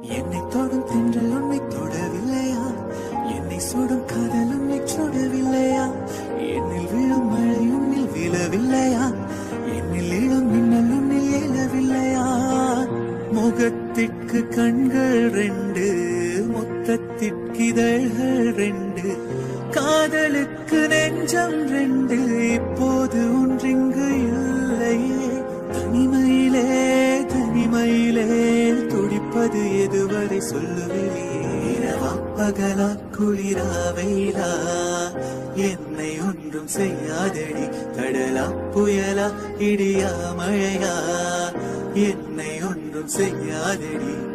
என்னை தொடும் தென்றல் உன்னை தொடவில்லையா என்னை சுடும் காதல் உன்னை சுடவில்லையா என்னில் விழும் மழை உன்னில் விழவில்லையா என்னில் இளம் மின்னல் உன்னில் எழவில்லையா முகத்திற்கு கண்கள் ரெண்டு மொத்தத்திற்கு இதழ்கள் ரெண்டு காதலுக்கு நெஞ்சம் ரெண்டு இப்போது ஒன்றிங்கு இல்லையே தனிமையிலே தனிமையிலே துடிப்பது எதுவரை சொல்லுவிலே இரவா பகலா குளிரா வெயிலா என்னை ஒன்றும் செய்யாதடி கடலா புயலா இடியா மழையா என்னை ஒன்றும் செய்யாதடி